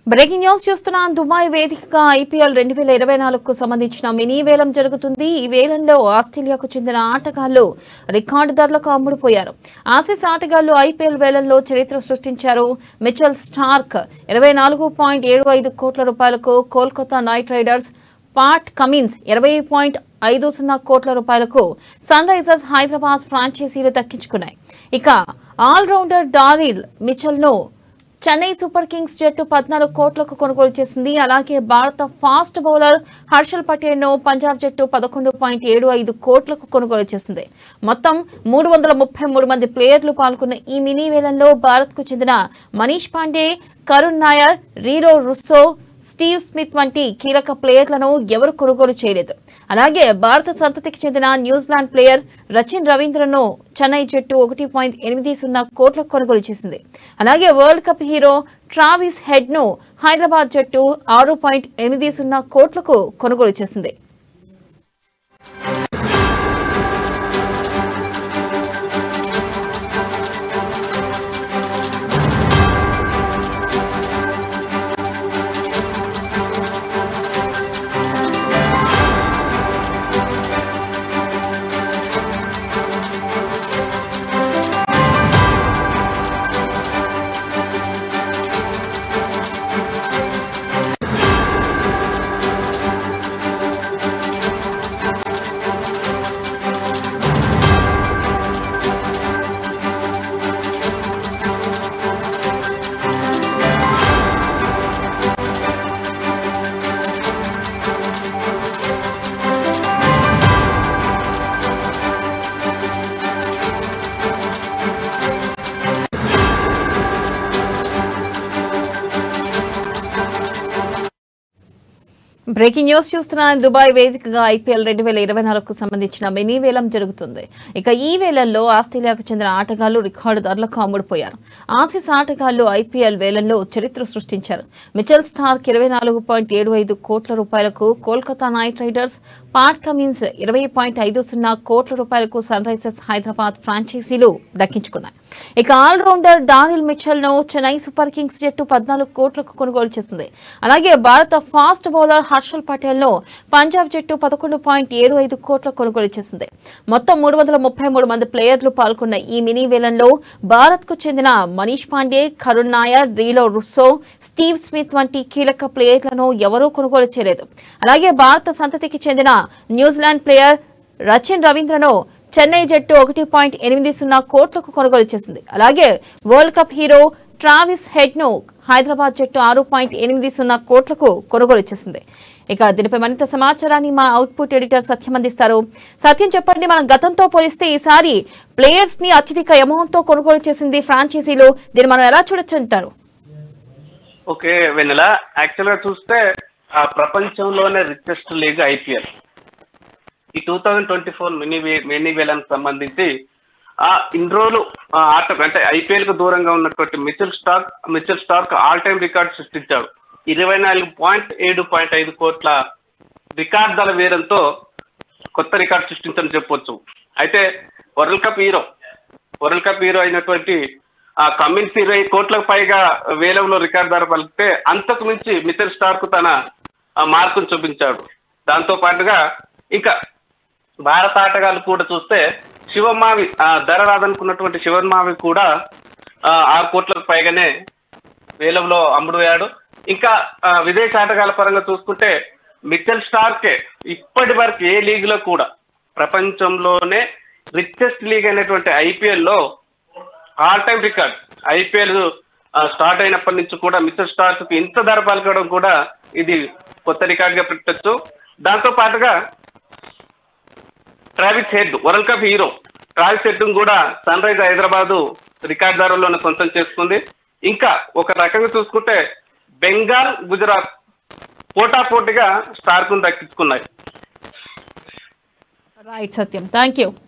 breaking news చూస్తున్నాం Dubai వేదికగా IPL రెండు వేల ఇరవై నాలుగుకు సంబంధించిన మినీ వేలం జరుగుతుంది ఈ వేలంలో ఆస్ట్రేలియాకు చెందిన ఆటగాళ్లు రికార్డు ధరలకు అమ్ముడుపోయారు ఆసీస్ ఆటగాళ్లు ఐపీఎల్ వేలంలో చరిత్ర సృష్టించారు మిచెల్ స్టార్క్ ఇరవై నాలుగు పాయింట్ ఏడు ఐదు కోట్ల రూపాయలకు Kolkata Knight Riders Pat Cummins ఇరవై పాయింట్ ఐదు సున్నా కోట్ల రూపాయలకు సన్ రైజర్స్ హైదరాబాద్ ఫ్రాంచైజీలు దక్కించుకున్నాయి ఇక ఆల్రౌండర్ డారిల్ మిచెల్ ను చెన్నై సూపర్ కింగ్స్ జట్టు పద్నాలుగు కోట్లకు కొనుగోలు చేసింది అలాగే భారత ఫాస్ట్ బౌలర్ హర్షల్ పటేల్ ను పంజాబ్ జట్టు పదకొండు పాయింట్ ఏడు ఐదు కోట్లకు కొనుగోలు చేసింది మొత్తం మూడు వందల ముప్పై మూడు మంది ప్లేయర్లు పాల్గొన్న ఈ మినీ వేలంలో భారత్ కు చెందిన Manish Pandey Karun Nair Rilee Rossouw Steve Smith వంటి కీలక ప్లేయర్లను ఎవరు కొనుగోలు చేయలేదు అలాగే భారత సంతతికి చెందిన న్యూజిలాండ్ ప్లేయర్ రచిన్ రవీంద్రను చెన్నై జట్టు ఒకటి పాయింట్ ఎనిమిది సున్నా కోట్లకు కొనుగోలు చేసింది అలాగే world cup hero Travis Head ను హైదరాబాద్ జట్టు ఆరు పాయింట్ ఎనిమిది సున్నా కోట్లకు కొనుగోలు చేసింది బ్రేకింగ్ న్యూస్ చూస్తున్న దుబాయ్ వేదికగా ఐపీఎల్ రెండు వేల ఇరవై నాలుగుకు సంబంధించిన మినీ వేలం జరుగుతుంది ఇక ఈ వేలంలో ఆస్ట్రేలియాకు చెందిన ఆటగాళ్లు రికార్డు ధరలకు అమ్ముడుపోయారు ఆసీస్ ఆటగాళ్లు ఐపీఎల్ వేలంలో చరిత్ర సృష్టించారు మిచెల్ స్టార్క్ ఇరవై నాలుగు పాయింట్ ఏడు ఐదు కోట్ల రూపాయలకు Kolkata Knight Riders Pat Cummins ఇరవై పాయింట్ ఐదు సున్నా కోట్ల రూపాయలకు సన్ రైజర్స్ హైదరాబాద్ ఫ్రాంచైజీలు దక్కించుకున్నాయి ఇక ఆల్రౌండర్ డానిల్ మిచెల్ ను చెన్నై సూపర్ కింగ్స్ జట్టు పద్నాలుగు కోట్లకు కొనుగోలు చేసింది అలాగే భారత ఫాస్ట్ బౌలర్ హర్షల్ పటేల్ ను పంజాబ్ జట్టు పదకొండు పాయింట్ ఏడు ఐదు కోట్ల కొనుగోలు చేసింది మొత్తం మూడు వందల ముప్పై మూడు మంది ప్లేయర్లు పాల్గొన్న ఈ మినీ వేలంలో భారత్ కు చెందిన Manish Pandey Karun Nair Rilee Rossouw Steve Smith వంటి కీలక ప్లేయర్లను ఎవరూ కొనుగోలు చేయలేదు అలాగే భారత సంతతికి చెందిన న్యూజిలాండ్ ప్లేయర్ రచిన్ రవీంద్రను చెన్నై జట్టు ఒకటి పాయింట్ ఎనిమిది సున్నా కోట్లకు కొనుగోలు చేసింది అలాగే world cup hero Travis Head ను హైదరాబాద్ జట్టు ఆరు పాయింట్ ఎనిమిది సున్నా కోట్లకు కొనుగోలు చేసింది ఇక దీనిపై మరింత సమాచారాన్ని మా అవుట్పుట్ ఎడిటర్ సత్యం అందిస్తారు సత్యం చెప్పండి మనం గతంతో పోలిస్తే ఈసారి ప్లేయర్స్ ని అత్యధిక అమౌంట్ తో కొనుగోలు చేసింది ఫ్రాంచైజీలు దీన్ని మనం ఎలా చూడొచ్చు అంటారు ఓకే వెన్నెల యాక్చువల్ గా చూస్తే ఆ ప్రపంచంలోనే రిచెస్ట్ లీగ్ ఐపీఎల్ ఈ two thousand twenty four mini mini వేలానికి సంబంధించి ఆ ఇన్ని రోజులు ఆ ఆట అంటే ఐపీఎల్ కు దూరంగా ఉన్నటువంటి Mitchell Starc Mitchell Starc all time record సృష్టించాడు ఇరవై నాలుగు పాయింట్ ఏడు పాయింట్ ఐదు కోట్ల రికార్డుల వేరంతో కొత్త రికార్డ్ సృష్టించని చెప్పొచ్చు అయితే World cup hero World cup hero అయినటువంటి ఆ కమిన్స్ ఇరవై కోట్లకు పైగా వేలంలో రికార్డు ధర పలికితే అంతకు మించి మిచెల్ స్టార్క్ తన ఆ మార్కును చూపించాడు దాంతో పాటుగా ఇంకా భారత ఆటగాళ్ళు కూడా చూస్తే శివమావి ఆ ధర రాదనుకున్నటువంటి శివమావి కూడా ఆ, ఆరు కోట్లకు పైగానే వేలంలో అమ్ముడుపోయాడు ఇంకా ఆ, విదేశీ ఆటగాళ్ళ పరంగా చూసుకుంటే మిచెల్ స్టార్కే ఇప్పటి వరకు ఏ లీగ్ లో కూడా ప్రపంచంలోనే రిచెస్ట్ లీగ్ అయినటువంటి ఐపీఎల్ లో all time record IPL start అయినప్పటి నుంచి కూడా మిచెల్ స్టార్క్ కి ఇంత ధర పలకడం కూడా ఇది కొత్త రికార్డ్ గా పెట్టచ్చు దాంతో పాటుగా Travis Head World cup hero Travis Head కూడా సన్ రైజ్ హైదరాబాద్ రికార్డ్ ధరలోనే సొంతం చేసుకుంది ఇంకా ఒక రకంగా చూసుకుంటే బెంగాల్ గుజరాత్ పోటాపోటీగా స్టార్కు దక్కించుకున్నాయి right Satyam thank you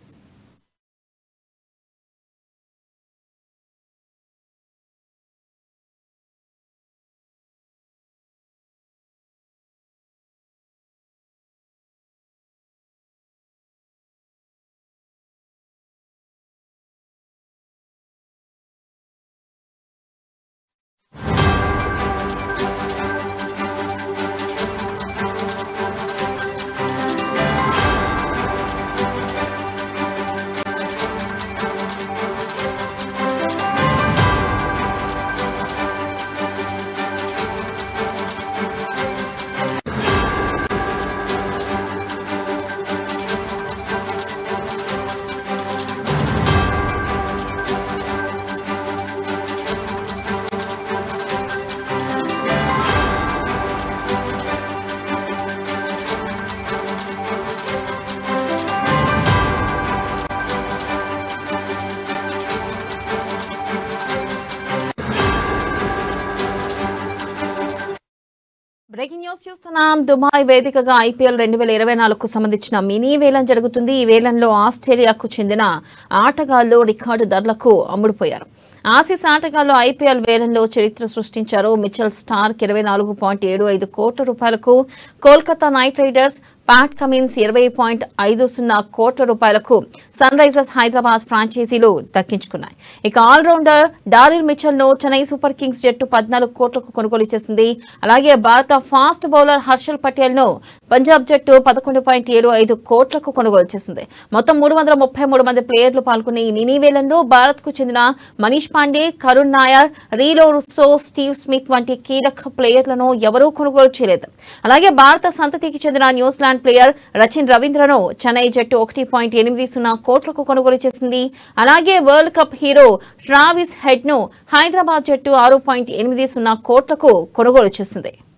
news చూస్తున్నాం దుబాయ్ వేదికగా ఐపీఎల్ రెండు వేల ఇరవై నాలుగుకు సంబంధించిన మినీ వేలం జరుగుతుంది ఈ వేలంలో ఆస్ట్రేలియాకు చెందిన ఆటగాళ్లు రికార్డు ధరలకు అమ్ముడుపోయారు ఆసీస్ ఆటగాళ్లు ఐపీఎల్ వేలంలో చరిత్ర సృష్టించారు మిచెల్ స్టార్క్ ఇరవై నాలుగు పాయింట్ ఏడు ఐదు కోట్ల రూపాయలకు Kolkata Knight Riders Pat Cummins ఇరవై పాయింట్ ఐదు సున్నా కోట్ల రూపాయలకు సన్ రైజర్స్ హైదరాబాద్ ఫ్రాంచైజీలు దక్కించుకున్నాయి ఇక ఆల్రౌండర్ డారిల్ మిచెల్ ను చెన్నై సూపర్ కింగ్స్ జట్టు పద్నాలుగు కోట్లకు కొనుగోలు చేసింది అలాగే భారత ఫాస్ట్ బౌలర్ హర్షల్ పటేల్ ను పంజాబ్ జట్టు పదకొండు పాయింట్ ఏడు ఐదు కోట్లకు కొనుగోలు చేసింది మొత్తం మూడు వందల ముప్పై మూడు మంది ప్లేయర్లు పాల్గొన్న ఈ మినీ వేలంలో భారత్ కు చెందిన Manish Pandey Karun Nair Rilee Rossouw Steve Smith వంటి కీలక ప్లేయర్లను ఎవరూ కొనుగోలు చేయలేదు అలాగే భారత సంతతికి చెందిన న్యూజిలాండ్ ప్లేయర్ రచిన్ రవీంద్రను చెన్నై జట్టు ఒకటి పాయింట్ ఎనిమిది సున్నా కోట్లకు కొనుగోలు చేసింది అలాగే world cup hero Travis Head ను హైదరాబాద్ జట్టు ఆరు పాయింట్ ఎనిమిది సున్నా కోట్లకు కొనుగోలు చేసింది